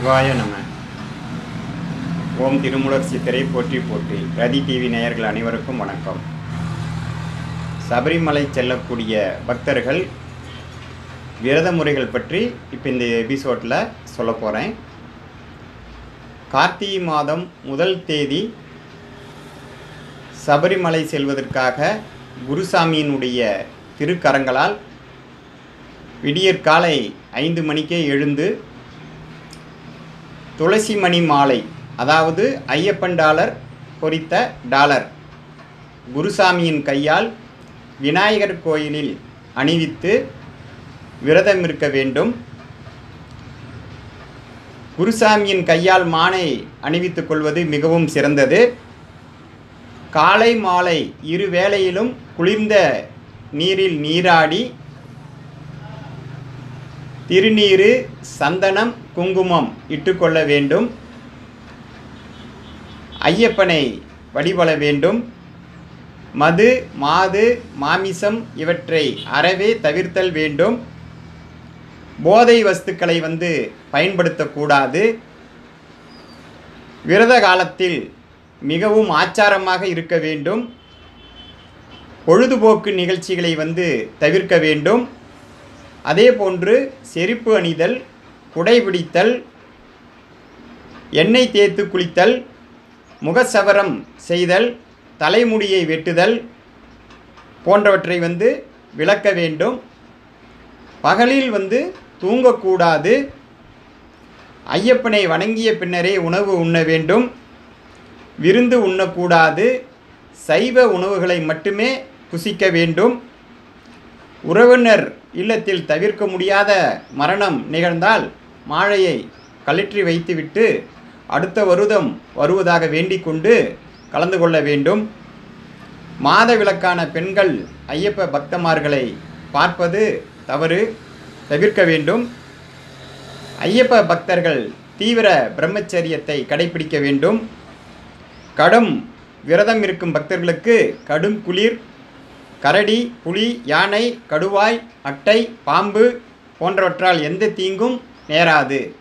சிவாய நம ஓம் திருமுலர் சித்தரை போற்றி போற்றி ரதி டிவி நேயர்கள் அனைவருக்கும் வணக்கம் சபரிமலை செல்லக்கூடிய பக்தர்கள் விரத முறைகள் பற்றி இப்போ இந்த எபிசோடில் சொல்ல போகிறேன் கார்த்திகை மாதம் முதல் தேதி சபரிமலை செல்வதற்காக குருசாமியினுடைய திருக்கரங்களால் விடியற்காலை ஐந்து மணிக்கே எழுந்து துளசி மணி மாலை அதாவது ஐயப்பன் டாலர் பொறித்த டாலர் குருசாமியின் கையால் விநாயகர் கோயிலில் அணிவித்து விரதம் இருக்க வேண்டும் குருசாமியின் கையால் மானை அணிவித்துக் கொள்வது மிகவும் சிறந்தது காலை மாலை இரு வேளையிலும் குளிர்ந்த நீரில் நீராடி திருநீரு சந்தனம் குங்குமம் இட்டுக்கொள்ள வேண்டும் ஐயப்பனை வழிபட வேண்டும் மது மாது மாமிசம் இவற்றை அறவே தவிர்த்தல் வேண்டும் போதை வஸ்துக்களை வந்து பயன்படுத்தக்கூடாது விரத காலத்தில் மிகவும் ஆச்சாரமாக இருக்க வேண்டும் பொழுதுபோக்கு நிகழ்ச்சிகளை வந்து தவிர்க்க வேண்டும் அதே போன்று செருப்பு அணிதல் குடைபிடித்தல் எண்ணெய் தேய்த்து குளித்தல் முகசவரம் செய்தல் தலைமுடியை வெட்டுதல் போன்றவற்றை வந்து விளக்க வேண்டும் பகலில் வந்து தூங்கக்கூடாது ஐயப்பனை வணங்கிய பின்னரே உணவு உண்ண வேண்டும் விருந்து உண்ணக்கூடாது சைவ உணவுகளை மட்டுமே புசிக்க வேண்டும் உறவினர் இல்லத்தில் தவிர்க்க முடியாத மரணம் நிகழ்ந்தால் மாழையை கழற்றி வைத்துவிட்டு அடுத்த வருடம் வருவதாக வேண்டிக் கொண்டு கலந்து கொள்ள வேண்டும் மாத விளக்கான பெண்கள் ஐயப்ப பக்தமார்களை பார்ப்பது தவறு தவிர்க்க வேண்டும் ஐயப்ப பக்தர்கள் தீவிர பிரம்மச்சரியத்தை கடைபிடிக்க வேண்டும் கடும் விரதம் இருக்கும் பக்தர்களுக்கு கடும் குளிர் கரடி புலி யானை கடுவாய் அட்டை பாம்பு போன்றவற்றால் எந்த தீங்கும் நேராது